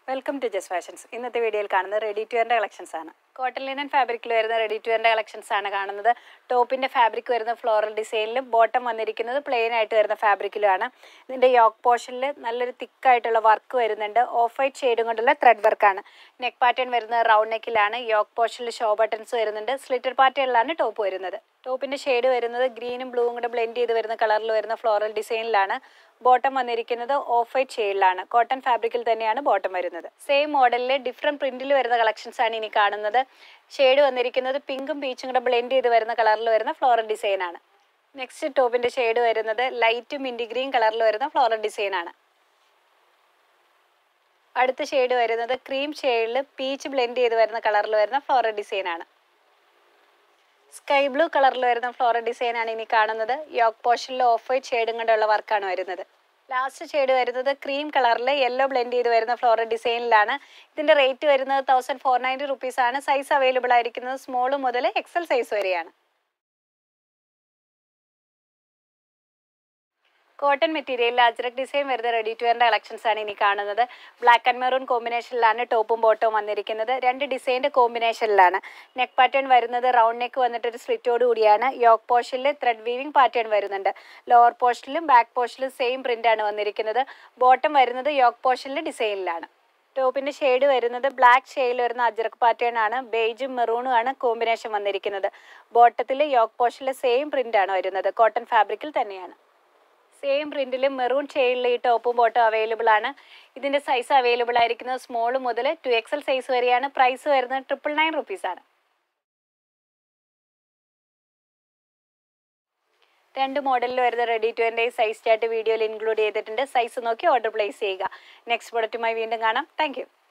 welcome to ജസ് fashions ഇന്നത്തെ വീഡിയോയിൽ കാണുന്നത് റെഡി ടു വെയറിൻ്റെ കളക്ഷൻസ് ആണ് കോട്ടൺ ലിനൻ ഫാബ്രിക്കിൽ വരുന്ന റെഡി ടു വെയറിൻ്റെ കളക്ഷൻസ് ആണ് കാണുന്നത് ടോപ്പിൻ്റെ ഫാബ്രിക് വരുന്ന ഫ്ലോറൽ ഡിസൈനിലും ബോട്ടം വന്നിരിക്കുന്നത് പ്ലെയിൻ ആയിട്ട് വരുന്ന ഫാബ്രിക്കിലുമാണ് ഇതിൻ്റെ യോക്ക് പോർഷനിൽ നല്ലൊരു തിക്കായിട്ടുള്ള വർക്ക് വരുന്നുണ്ട് ഓഫ് വൈറ്റ് ഷെയ്ഡും കൊണ്ടുള്ള ത്രെഡ് വർക്കാണ് നെക്ക് പാറ്റേൺ വരുന്നത് റൗണ്ട് നെക്കിലാണ് യോക്ക് പോർഷനിൽ ഷോ ബട്ടൺസ് വരുന്നുണ്ട് സ്ലിറ്റർ പാറ്റേണിലാണ് ടോപ്പ് വരുന്നത് ടോപ്പിൻ്റെ ഷെയ്ഡ് വരുന്നത് ഗ്രീനും ബ്ലൂവും കൂടെ ബ്ലെൻഡ് ചെയ്ത് വരുന്ന കളറിൽ വരുന്ന ഫ്ലോറൽ ഡിസൈനിലാണ് ബോട്ടം വന്നിരിക്കുന്നത് ഓഫ് വൈറ്റ് ഷെയ്ഡിലാണ് കോട്ടൺ ഫാബ്രിക്കിൽ തന്നെയാണ് ബോട്ടം വരുന്നത് സെയിം മോഡലിൽ ഡിഫറെൻറ്റ് പ്രിന്റിൽ വരുന്ന കളക്ഷൻസ് ആണ് ഇനി കാണുന്നത് ഷെയ്ഡ് വന്നിരിക്കുന്നത് പിങ്കും പീച്ചും കൂടെ ബ്ലെൻഡ് ചെയ്ത് വരുന്ന കളറിൽ വരുന്ന ഫ്ലോറൽ ഡിസൈനാണ് നെക്സ്റ്റ് ടോപ്പിൻ്റെ ഷെയ്ഡ് വരുന്നത് ലൈറ്റ് മിൻറ്റി ഗ്രീൻ കളറിൽ വരുന്ന ഫ്ലോറൽ ഡിസൈനാണ് അടുത്ത ഷെയ്ഡ് വരുന്നത് ക്രീം ഷെയ്ഡിൽ പീച്ച് ബ്ലെൻഡ് ചെയ്ത് വരുന്ന കളറിൽ വരുന്ന ഫ്ലോറൽ ഡിസൈനാണ് സ്കൈ ബ്ലൂ കളറിൽ വരുന്ന ഫ്ലോറൽ ഡിസൈൻ ആണ് ഇനി കാണുന്നത് യോക്ക് പോർഷനിൽ ഓഫ് വൈറ്റ് ഷെയ്ഡും കൊണ്ടുള്ള വർക്കാണ് വരുന്നത് ലാസ്റ്റ് ഷെയ്ഡ് വരുന്നത് ക്രീം കളറിൽ യെല്ലോ ബ്ലെൻഡ് ചെയ്ത് വരുന്ന ഫ്ലോറൽ ഡിസൈനിലാണ് ഇതിൻ്റെ റേറ്റ് വരുന്നത് തൗസൻഡ് ഫോർ നയൻറ്റി റുപ്പീസ് ആണ് സൈസ് അവൈലബിൾ ആയിരിക്കുന്നത് സ്മോൾ മുതൽ എക്സൽ സൈസ് വരെയാണ് കോട്ടൺ മെറ്റീരിയലിൽ അജ്രക് ഡിസൈൻ വരുന്ന റെഡി ടു വെയറിൻ്റെ കളക്ഷൻസ് ആണ് ഇനി കാണുന്നത് ബ്ലാക്ക് ആൻഡ് മെറൂൺ കോമ്പിനേഷനിലാണ് ടോപ്പും ബോട്ടവും വന്നിരിക്കുന്നത് രണ്ട് ഡിസൈൻ്റെ കോമ്പിനേഷനിലാണ് നെക്ക് പാറ്റേൺ വരുന്നത് റൗണ്ട് നെക്ക് വന്നിട്ട് ഒരു സ്ലിറ്റോട് കൂടിയാണ് യോക്ക് പോർഷനിൽ ത്രെഡ് വീവിംഗ് പാറ്റേൺ വരുന്നുണ്ട് ലോവർ പോർഷനിലും ബാക്ക് പോർഷനിലും സെയിം പ്രിൻ്റ് ആണ് വന്നിരിക്കുന്നത് ബോട്ടം വരുന്നത് യോക്ക് പോർഷനിൽ ഡിസൈനിലാണ് ടോപ്പിന്റെ ഷെയ്ഡ് വരുന്നത് ബ്ലാക്ക് ഷെയ്ഡിൽ വരുന്ന അജ്രക് പാറ്റേൺ ആണ് ബേജും മെറൂണും ആണ് കോമ്പിനേഷൻ വന്നിരിക്കുന്നത് ബോട്ടത്തിൽ യോക്ക് പോർഷനിലെ സെയിം പ്രിൻ്റ് ആണ് വരുന്നത് കോട്ടൺ ഫാബ്രിക്കിൽ തന്നെയാണ് സെയിം പ്രിന്റിൽ മെറൂൺ ഷെയ്ഡിൽ ഈ ടോപ്പും ബോട്ടും അവൈലബിൾ ആണ് ഇതിന്റെ സൈസ് അവൈലബിൾ ആയിരിക്കുന്നത് സ്മോൾ മുതൽ ടു എക്സൽ സൈസ് വരെയാണ് പ്രൈസ് വരുന്നത് ട്രിപ്പിൾ നയൻ റുപ്പീസ് ആണ് രണ്ട് മോഡലിൽ വരുന്ന റെഡി ടു എൻ്റെ സൈസ് ചാർട്ട് വീഡിയോയിൽ ഇൻക്ലൂഡ് ചെയ്തിട്ടുണ്ട് സൈസ് നോക്കി ഓർഡർ പ്ലേസ് ചെയ്യുക നെക്സ്റ്റ് പ്രൊഡക്റ്റുമായി വീണ്ടും കാണാം താങ്ക്